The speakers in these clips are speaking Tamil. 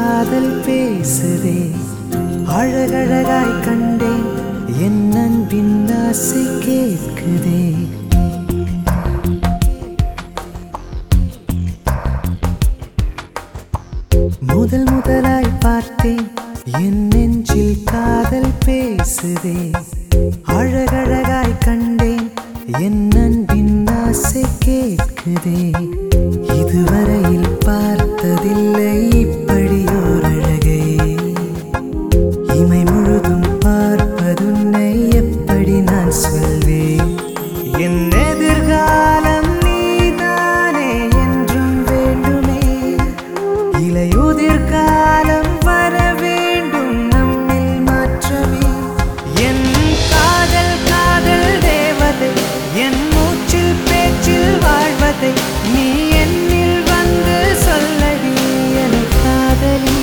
காதல் பேசுதே அழகழகாய் கண்டேன் என் அன்பின் ஆசை கேட்குதே முதல் முதலாய் பார்த்தேன் என் நெஞ்சில் காதல் பேசுதே அழகழகாய் கண்டேன் என் அன்பின் ஆசை கேட்குதே இதுவரையில் பார்த்ததில்லை இப்படியோர் அழகை இமை முழுதும் பார்ப்பதுன்னை எப்படி நான் சொல்வேன் என் எதிர்காலம் நீதானே என்றும் வேண்டுமே இலையுதிர் காலம் வர வேண்டும் நம்மில் மாற்றமே என் காதல் காதல் தேவதை என் மூச்சில் பேச்சில் வாழ்வதை நீ என்னில் வந்து சொல்லடி என் காதலி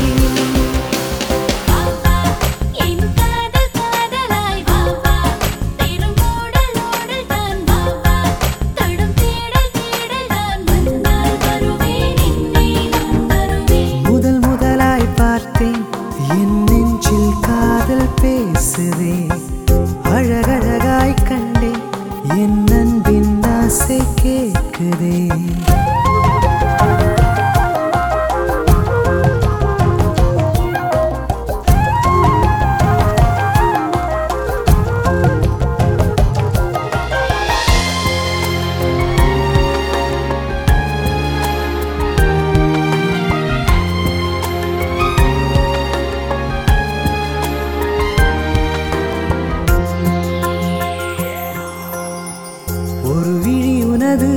என் காதல் காதலாய் வா வா பெருங்கோடல் ஓடல் தான் வா வா தடும் தேடல் தேடல் தான் வந்தால் வருவேன் என்னை நான் வருவேன் முதல் முதலாய் பார்த்தேன் என் நெஞ்சில் காதல் பேசுதே அழகழகாய் கண்டேன் என் அன்பின் ஆசை கேட்குதே ஒரு விழி உனது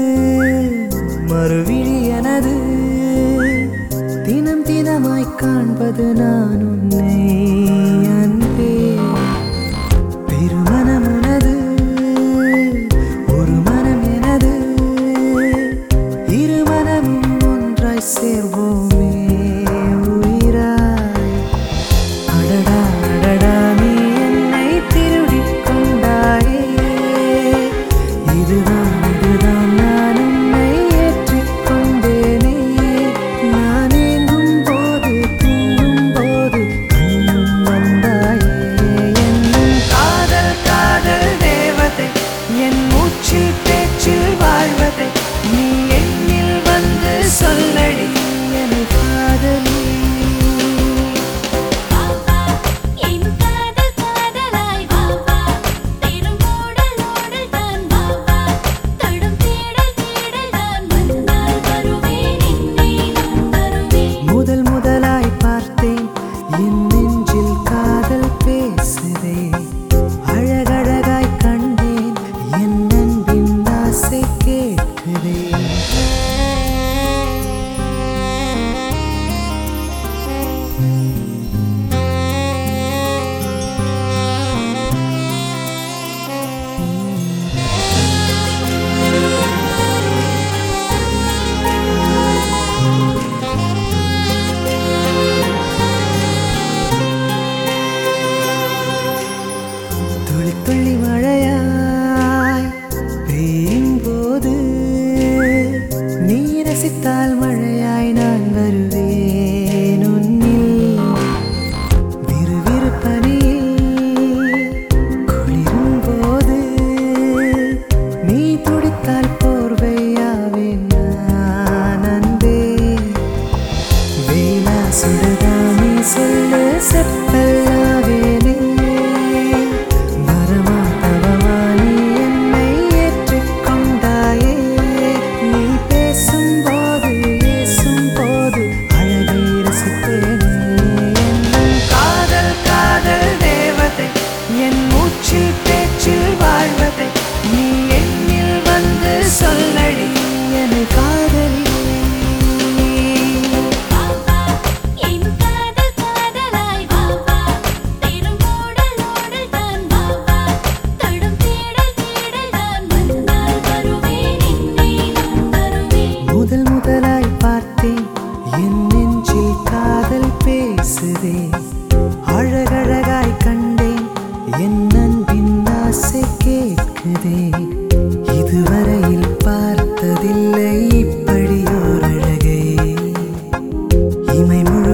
மறுவிழி எனது தினம் தினமாய் காண்பது நான் உன்னை அன்பே பெருமனம் உனது ஒரு மனம் எனது இரு மனமும் ஒன்றாய் சேர்வோமே உயிராய் அடடா அடடா நீ என்னை திருடிக் கொண்டாயே இதுதான் இதுதான் நான் உன்னை ஏற்றுக்கொண்டேனே நான் ஏங்கும் போது தூங்கும் போது கண்ணும் வந்தாயே என்னும் காதல் காதல் தேவதை என் மூச்சில் பேச்சில் வாழ்வதை நீ என்னில் வந்து சொல்லடி என் காதலி வா வா என் காதல் காதலாய் வா வா பெருங்கோடல் ஓடல் தான் வா வா தடும் தேடல் தேடல் தான் வந்தால் வருவேன் என்னை நான் வருவேன் முதல் முதலாய் பார்த்தேன் என் நெஞ்சில் காதல் பேசுதே அழகழகாய் கண்டேன் என் அன்பின் ஆசை கேட்குதே துளி துளி மழையாய் பெய்யும் போது நீ ரசித்தால் மழையாய் நான் வருவேன் உன்னில் விறுவிறு பனியில் குளிரும் போது நீ துடித்தால் போர்வையாவேன் நான் அன்பே வேலா சுடுதாமி சொல்லு செப்பல்லாவேனே வரமா தவமா நீ என்னை ஏற்றுக்கொண்டாயே நீ பேசும்போது ஏசும் போது அழகை ரசித்தேனே என்னும் காதல் காதல் தேவதை என் மூச்சில் பேச்சில் வாழ்வதை நீ என்னில் வந்து சொல்லடி என் காதலி வா வா என் காதல் காதலாய் வா வா பெருங்கோடல் ஓடல் தான் வா வா தடும் தேடல் தேடல் தான் வந்தால் வருவேன் என்னை நான் வருவேன் முதல் முதலாய் பார்த்தேன் என் நெஞ்சில் காதல் பேசுதே அழகழகாய் கண்டேன் என் அன்பின் ஆசை கேட்குதே இதுவரையில் பார்த்ததில்லை இப்படியோர் அழகை இமை முழு